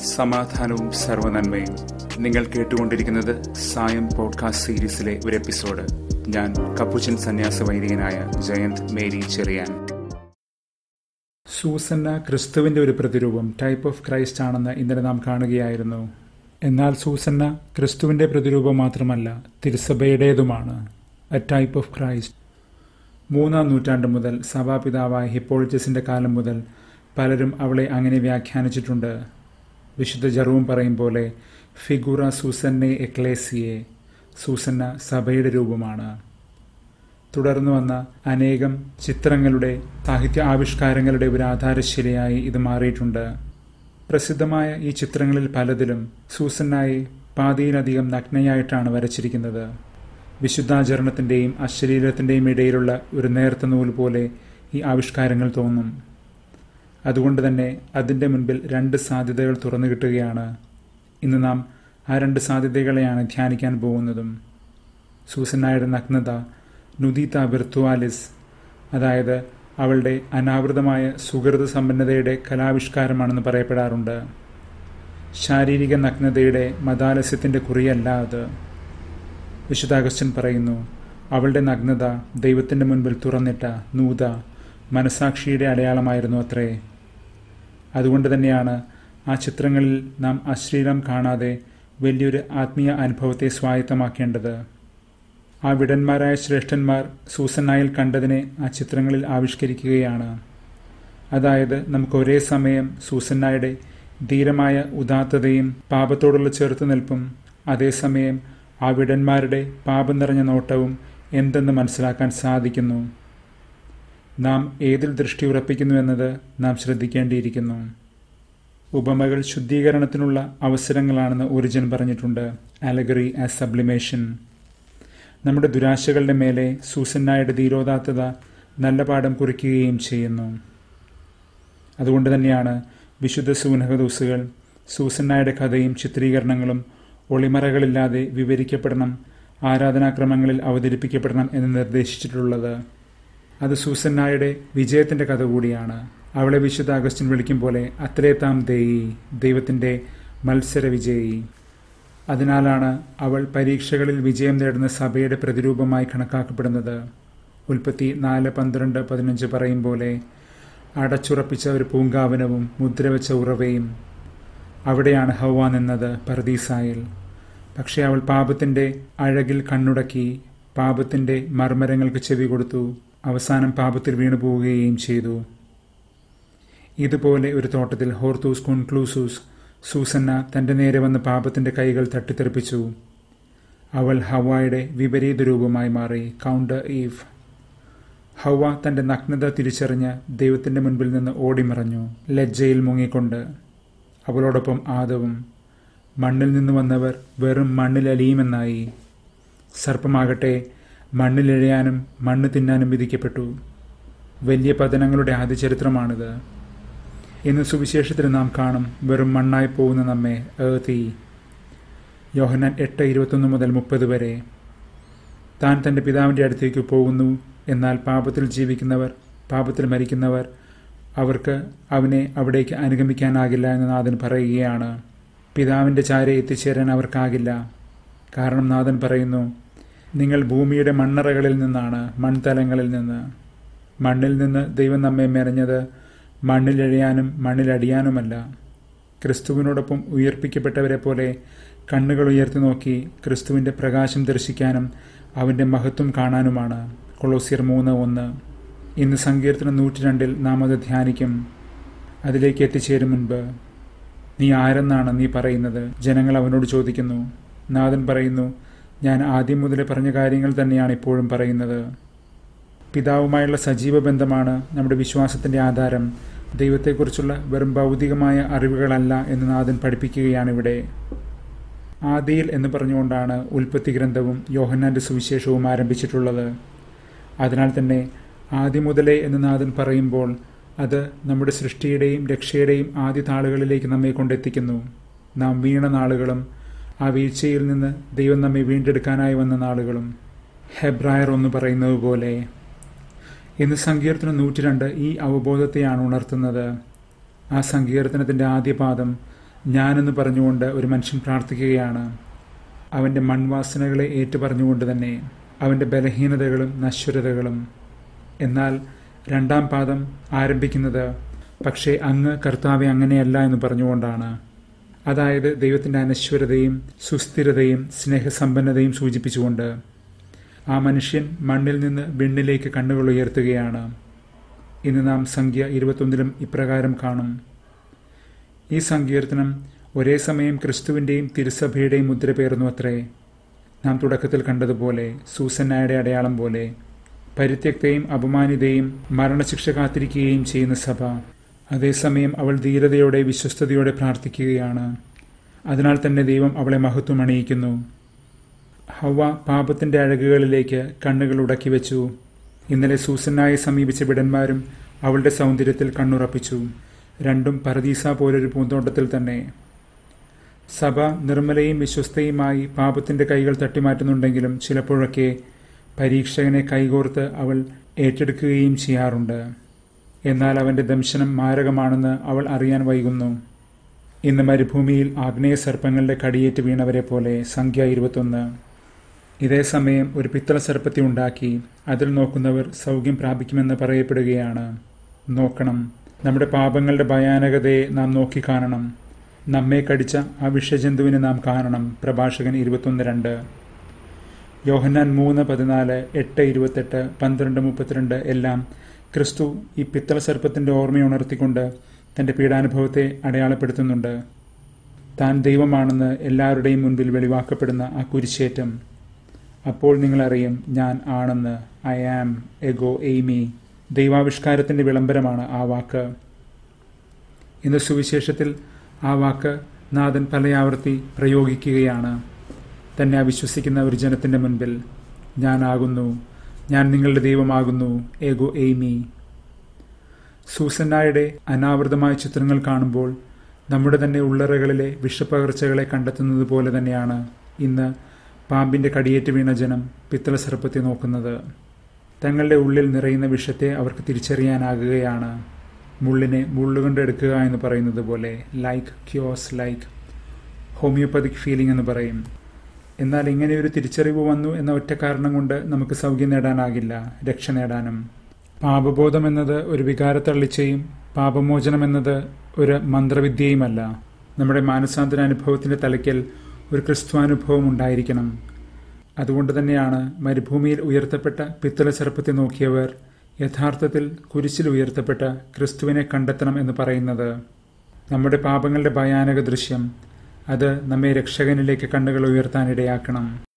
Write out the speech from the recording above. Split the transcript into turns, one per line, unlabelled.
സമാധാനവും സർവനന്മയും നിങ്ങൾ കേട്ടുകൊണ്ടിരിക്കുന്നത് സായം പോഡ്കാസ്റ്റ് സീരീസിലെ ഒരു എപ്പിസോഡ് ഞാൻ കപ്പുച്ചൻ സന്യാസ വൈദികനായ ജയന്ത് മേരി ചെറിയാൻ
സൂസന്ന ക്രിസ്തുവിന്റെ ഒരു പ്രതിരൂപം ടൈപ്പ് ഓഫ് ക്രൈസ്റ്റ് ആണെന്ന് ഇന്നലെ നാം കാണുകയായിരുന്നു എന്നാൽ സൂസന്ന ക്രിസ്തുവിന്റെ പ്രതിരൂപം മാത്രമല്ല തിരുസഭയുടേതുമാണ് എ ടൈപ്പ് ഓഫ് ക്രൈസ്റ്റ് മൂന്നാം നൂറ്റാണ്ട് മുതൽ സഭാപിതാവായ ഹിപ്പോളിറ്റസിന്റെ കാലം മുതൽ പലരും അവളെ അങ്ങനെ വ്യാഖ്യാനിച്ചിട്ടുണ്ട് വിശുദ്ധ ജറവും പറയും പോലെ ഫിഗുറ സൂസന്നെ എക്ലേസിയെ സൂസന്ന സഭയുടെ രൂപമാണ് തുടർന്നു വന്ന അനേകം ചിത്രങ്ങളുടെ സാഹിത്യ ആവിഷ്കാരങ്ങളുടെ ഒരു ആധാരശിലയായി ഇത് മാറിയിട്ടുണ്ട് പ്രസിദ്ധമായ ഈ ചിത്രങ്ങളിൽ പലതിലും സൂസന്നായി പാതിയിലധികം നഗ്നയായിട്ടാണ് വരച്ചിരിക്കുന്നത് വിശുദ്ധാചരണത്തിൻ്റെയും അശ്ലീലത്തിൻ്റെയും ഇടയിലുള്ള ഒരു നേർത്ത നൂൽ പോലെ ഈ ആവിഷ്കാരങ്ങൾ തോന്നും അതുകൊണ്ട് തന്നെ അതിൻ്റെ മുൻപിൽ രണ്ട് സാധ്യതകൾ തുറന്നു കിട്ടുകയാണ് ഇന്ന് നാം ആ രണ്ട് സാധ്യതകളെയാണ് ധ്യാനിക്കാൻ പോകുന്നതും സൂസന്നായുടെ നഗ്നത നുദീത വിർത്തുവാലിസ് അതായത് അവളുടെ അനാവൃതമായ സുഹൃത സമ്പന്നതയുടെ കലാവിഷ്കാരമാണെന്ന് പറയപ്പെടാറുണ്ട് ശാരീരിക നഗ്നതയുടെ മതാലസ്യത്തിൻ്റെ കുറിയല്ല അത് വിശുദ്ധാഗസ്റ്റൻ പറയുന്നു അവളുടെ നഗ്നത ദൈവത്തിൻ്റെ മുൻപിൽ തുറന്നിട്ട നൂത മനസാക്ഷിയുടെ അടയാളമായിരുന്നു അത്രേ അതുകൊണ്ട് തന്നെയാണ് ആ ചിത്രങ്ങളിൽ നാം അശ്ലീലം കാണാതെ വലിയൊരു ആത്മീയ അനുഭവത്തെ സ്വായത്തമാക്കേണ്ടത് ആ വിടന്മാരായ ശ്രേഷ്ഠന്മാർ സൂസനായിൽ കണ്ടതിനെ ആ ചിത്രങ്ങളിൽ ആവിഷ്കരിക്കുകയാണ് അതായത് നമുക്ക് ഒരേ സമയം സൂസന്നായുടെ ധീരമായ ഉദാത്തതയും പാപത്തോടുള്ള ചെറുത്തുനിൽപ്പും അതേസമയം ആ വിടന്മാരുടെ പാപം നിറഞ്ഞ നോട്ടവും എന്തെന്ന് മനസ്സിലാക്കാൻ സാധിക്കുന്നു നാം ഏതിൽ ദൃഷ്ടി ഉറപ്പിക്കുന്നു എന്നത് നാം ശ്രദ്ധിക്കേണ്ടിയിരിക്കുന്നു ഉപമകൾ ശുദ്ധീകരണത്തിനുള്ള അവസരങ്ങളാണെന്ന് ഒറിജിൻ പറഞ്ഞിട്ടുണ്ട് അലഗറി ആസ് സബ്ലിമേഷൻ നമ്മുടെ ദുരാശകളുടെ മേലെ സൂസന്നായുടെ ധീരോദാത്തത നല്ല പാഠം കുറിക്കുകയും ചെയ്യുന്നു അതുകൊണ്ട് തന്നെയാണ് വിശുദ്ധ സൂനഹദൂസുകൾ സൂസന്നായുടെ കഥയും ചിത്രീകരണങ്ങളും ഒളിമറകളില്ലാതെ വിവരിക്കപ്പെടണം ആരാധനാക്രമങ്ങളിൽ അവതരിപ്പിക്കപ്പെടണം എന്ന് നിർദ്ദേശിച്ചിട്ടുള്ളത് അത് സൂസന്നായുടെ വിജയത്തിന്റെ കഥ കൂടിയാണ് അവളെ വിശുദ്ധ അഗസ്റ്റിൻ വിളിക്കും പോലെ അത്രേത്താം ദേയി ദൈവത്തിന്റെ മത്സര വിജയി അതിനാലാണ് അവൾ പരീക്ഷകളിൽ വിജയം നേടുന്ന സഭയുടെ പ്രതിരൂപമായി കണക്കാക്കപ്പെടുന്നത് ഉൽപ്പത്തി നാല് പന്ത്രണ്ട് പതിനഞ്ച് പറയും പോലെ അടച്ചുറപ്പിച്ച ഒരു പൂങ്കാവനവും മുദ്രവെച്ച ഉറവയും അവിടെയാണ് ഹൗവ നിന്നത് പർദീസായിൽ പക്ഷേ അവൾ പാപത്തിന്റെ അഴകിൽ കണ്ണുടക്കി പാപത്തിന്റെ മർമ്മരങ്ങൾക്ക് ചെവി കൊടുത്തു അവസാനം പാപത്തിൽ വീണു പോവുകയും ചെയ്തു ഇതുപോലെ ഒരു തോട്ടത്തിൽ ഹോർത്തൂസ് കോൺക്ലൂസൂസ് സൂസന്ന തന്റെ നേരെ വന്ന് പാപത്തിന്റെ കൈകൾ തട്ടിത്തെറിപ്പിച്ചു അവൾ ഹവായുടെ വിപരീത രൂപമായി മാറി കൗണ്ടർ ഈവ് ഹവ തന്റെ നഗ്നത തിരിച്ചറിഞ്ഞ് ദൈവത്തിന്റെ മുൻപിൽ നിന്ന് ഓടിമറഞ്ഞു ലജ്ജയിൽ മുങ്ങിക്കൊണ്ട് അവളോടൊപ്പം ആദവും മണ്ണിൽ നിന്ന് വന്നവർ വെറും മണ്ണിലലിയുമെന്നായി സർപ്പമാകട്ടെ മണ്ണിലെഴയാനും മണ്ണ് തിന്നാനും വിധിക്കപ്പെട്ടു വലിയ പതനങ്ങളുടെ ആദ്യ ചരിത്രമാണിത് ഇന്ന് സുവിശേഷത്തിൽ നാം കാണും വെറും മണ്ണായി പോകുന്ന നമ്മെ ഏതി യോഹനാൻ എട്ട് ഇരുപത്തൊന്ന് മുതൽ മുപ്പത് വരെ താൻ തൻ്റെ പിതാവിൻ്റെ അടുത്തേക്ക് പോകുന്നു എന്നാൽ പാപത്തിൽ ജീവിക്കുന്നവർ പാപത്തിൽ മരിക്കുന്നവർ അവർക്ക് അവനെ അവിടേക്ക് അനുഗമിക്കാനാകില്ല എന്ന് നാഥൻ പറയുകയാണ് പിതാവിൻ്റെ ചാരെ എത്തിച്ചേരാൻ അവർക്കാകില്ല കാരണം നാഥൻ പറയുന്നു നിങ്ങൾ ഭൂമിയുടെ മണ്ണറകളിൽ നിന്നാണ് മൺതലങ്ങളിൽ നിന്ന് മണ്ണിൽ നിന്ന് ദൈവം നമ്മെ മെനഞ്ഞത് മണ്ണിലെഴയാനും മണ്ണിലടിയാനുമല്ല ക്രിസ്തുവിനോടൊപ്പം ഉയർപ്പിക്കപ്പെട്ടവരെ പോലെ കണ്ണുകൾ ഉയർത്തി നോക്കി ക്രിസ്തുവിൻ്റെ പ്രകാശം ദർശിക്കാനും അവൻ്റെ മഹത്വം കാണാനുമാണ് കൊളോസിയർ മൂന്ന് ഒന്ന് ഇന്ന് സങ്കീർത്തനം നൂറ്റി രണ്ടിൽ നാം അത് ധ്യാനിക്കും അതിലേക്ക് എത്തിച്ചേരും മുൻപ് നീ ആരെന്നാണ് നീ പറയുന്നത് ജനങ്ങൾ അവനോട് ചോദിക്കുന്നു നാഥൻ പറയുന്നു ഞാൻ ആദ്യം മുതലേ പറഞ്ഞ കാര്യങ്ങൾ തന്നെയാണ് ഇപ്പോഴും പറയുന്നത് പിതാവുമായുള്ള സജീവ ബന്ധമാണ് നമ്മുടെ വിശ്വാസത്തിന്റെ ആധാരം ദൈവത്തെക്കുറിച്ചുള്ള വെറും ഭൗതികമായ അറിവുകളല്ല എന്ന് നാഥൻ പഠിപ്പിക്കുകയാണിവിടെ ആദിയിൽ എന്ന് പറഞ്ഞുകൊണ്ടാണ് ഉൽപ്പത്തി ഗ്രന്ഥവും യോഹന്നാന്റെ സുവിശേഷവും ആരംഭിച്ചിട്ടുള്ളത് അതിനാൽ തന്നെ ആദ്യം മുതലേ എന്ന് നാഥൻ പറയുമ്പോൾ അത് നമ്മുടെ സൃഷ്ടിയുടെയും രക്ഷയുടെയും ആദ്യ താളുകളിലേക്ക് നമ്മെ കൊണ്ടെത്തിക്കുന്നു നാം വീണ നാളുകളും ആ വീഴ്ചയിൽ നിന്ന് ദൈവം നമ്മെ വീണ്ടെടുക്കാനായി വന്ന നാളുകളും ഹെബ്രായർ ഒന്ന് പറയുന്നത് പോലെ ഇന്ന് സങ്കീർത്തനം നൂറ്റിരണ്ട് ഈ അവബോധത്തെയാണ് ഉണർത്തുന്നത് ആ സങ്കീർത്തനത്തിന്റെ ആദ്യ പാദം ഞാനെന്ന് പറഞ്ഞുകൊണ്ട് ഒരു മനുഷ്യൻ പ്രാർത്ഥിക്കുകയാണ് അവൻ്റെ മൺവാസനകളെ ഏറ്റുപറഞ്ഞുകൊണ്ട് തന്നെ അവൻ്റെ ബലഹീനതകളും നശ്വരതകളും എന്നാൽ രണ്ടാം പാദം ആരംഭിക്കുന്നത് പക്ഷേ അങ്ങ് കർത്താവെ അങ്ങനെയല്ല എന്ന് പറഞ്ഞുകൊണ്ടാണ് അതായത് ദൈവത്തിൻ്റെ അനശ്വരതയും സുസ്ഥിരതയും സ്നേഹസമ്പന്നതയും സൂചിപ്പിച്ചുകൊണ്ട് ആ മനുഷ്യൻ മണ്ണിൽ നിന്ന് വിണ്ണിലേക്ക് കണ്ണുകൾ ഉയർത്തുകയാണ് ഇന്ന് നാം സംഖ്യ ഇരുപത്തൊന്നിലും ഇപ്രകാരം കാണും ഈ സങ്കീർത്തനം ഒരേ സമയം ക്രിസ്തുവിൻ്റെയും തിരുസഭയുടെയും മുദ്ര പേർന്നു അത്രേ നാം തുടക്കത്തിൽ കണ്ടതുപോലെ സൂസന്നായുടെ അടയാളം പോലെ പരിത്യക്തയും അപമാനിതയും മരണശിക്ഷ കാത്തിരിക്കുകയും ചെയ്യുന്ന സഭ അതേസമയം അവൾ ധീരതയോടെ വിശ്വസ്തയോടെ പ്രാർത്ഥിക്കുകയാണ് അതിനാൽ തന്നെ ദൈവം അവളെ മഹത്വം അണിയിക്കുന്നു ഹവ പാപത്തിന്റെ അഴകുകളിലേക്ക് കണ്ണുകൾ ഉടക്കി വെച്ചു ഇന്നലെ സൂസനായി സമീപിച്ച വിടന്മാരും അവളുടെ സൗന്ദര്യത്തിൽ കണ്ണുറപ്പിച്ചു രണ്ടും പറദീസ പോലൊരു പൂന്തോട്ടത്തിൽ തന്നെ സഭ നിർമ്മലയും വിശ്വസ്തയുമായി പാപത്തിന്റെ കൈകൾ തട്ടിമാറ്റുന്നുണ്ടെങ്കിലും ചിലപ്പോഴൊക്കെ പരീക്ഷകനെ കൈകോർത്ത് അവൾ ഏറ്റെടുക്കുകയും ചെയ്യാറുണ്ട് എന്നാൽ അവന്റെ ദംശനം മാരകമാണെന്ന് അവൾ അറിയാൻ വൈകുന്നു ഇന്ന് മരുഭൂമിയിൽ ആഗ്നേയ സർപ്പങ്ങളുടെ കടിയേറ്റ് വീണവരെ പോലെ സംഖ്യ ഇരുപത്തൊന്ന് ഇതേ സമയം ഒരു പിത്തള സർപ്പത്തെ ഉണ്ടാക്കി അതിൽ നോക്കുന്നവർ സൗഖ്യം പ്രാപിക്കുമെന്ന് പറയപ്പെടുകയാണ് നോക്കണം നമ്മുടെ പാപങ്ങളുടെ ഭയാനകതയെ നാം നോക്കിക്കാണണം നമ്മെ കടിച്ച ആ വിഷജന്തുവിനെ നാം കാണണം പ്രഭാഷകൻ ഇരുപത്തൊന്ന് രണ്ട് യോഹന്നാൻ മൂന്ന് പതിനാല് എട്ട് ഇരുപത്തെട്ട് പന്ത്രണ്ട് മുപ്പത്തിരണ്ട് എല്ലാം ക്രിസ്തു ഈ പിത്തള സർപ്പത്തിന്റെ ഓർമ്മയുണർത്തിക്കൊണ്ട് തന്റെ പീഡാനുഭവത്തെ അടയാളപ്പെടുത്തുന്നുണ്ട് താൻ ദൈവമാണെന്ന് എല്ലാവരുടെയും മുൻപിൽ വെളിവാക്കപ്പെടുന്ന ആ കുരിശേറ്റം അപ്പോൾ നിങ്ങളറിയും ഞാൻ ആണെന്ന് ഐ ആം എഗോ എയ്മി ദൈവാവിഷ്കാരത്തിന്റെ വിളംബരമാണ് ആ വാക്ക് ഇന്ന് സുവിശേഷത്തിൽ ആ വാക്ക് നാഥൻ പലയാവർത്തി പ്രയോഗിക്കുകയാണ് തന്നെ അവിശ്വസിക്കുന്ന ഒരു ജനത്തിന്റെ മുൻപിൽ ഞാനാകുന്നു ഞാൻ നിങ്ങളുടെ ദൈവമാകുന്നു ഏഗോ എയ്മി സൂസന്നായുടെ അനാവൃതമായ ചിത്രങ്ങൾ കാണുമ്പോൾ നമ്മുടെ തന്നെ ഉള്ളറകളിലെ വിഷപ്പകർച്ചകളെ കണ്ടെത്തുന്നത് പോലെ തന്നെയാണ് ഇന്ന് പാമ്പിന്റെ കടിയേറ്റ് വീണ ജനം പിത്തള സർപ്പത്തെ നോക്കുന്നത് തങ്ങളുടെ ഉള്ളിൽ നിറയുന്ന വിഷത്തെ അവർക്ക് തിരിച്ചറിയാനാകുകയാണ് മുള്ളിനെ മുള്ളുകൊണ്ട് എടുക്കുക എന്ന് പറയുന്നത് പോലെ like chaos like homeopathic feeling എന്ന് പറയും എന്നാൽ ഇങ്ങനെയൊരു തിരിച്ചറിവ് വന്നു എന്ന ഒറ്റ കാരണം കൊണ്ട് നമുക്ക് സൗഖ്യം നേടാനാകില്ല രക്ഷ നേടാനും പാപബോധം എന്നത് ഒരു വികാരത്തള്ളിച്ചയും പാപമോചനം എന്നത് ഒരു മന്ത്രവിദ്യയുമല്ല നമ്മുടെ മാനസാന്തരാനുഭവത്തിന്റെ തലയ്ക്കൽ ഒരു ക്രിസ്തുവാനുഭവം ഉണ്ടായിരിക്കണം അതുകൊണ്ട് തന്നെയാണ് മരുഭൂമിയിൽ ഉയർത്തപ്പെട്ട പിത്തള ചെറുപ്പത്തെ നോക്കിയവർ യഥാർത്ഥത്തിൽ കുരിശിൽ ഉയർത്തപ്പെട്ട ക്രിസ്തുവിനെ കണ്ടെത്തണം എന്ന് പറയുന്നത് നമ്മുടെ പാപങ്ങളുടെ ഭയാനക ദൃശ്യം അത് നമ്മെ രക്ഷകനിലേക്ക് കണ്ണുകൾ ഉയർത്താൻ ഇടയാക്കണം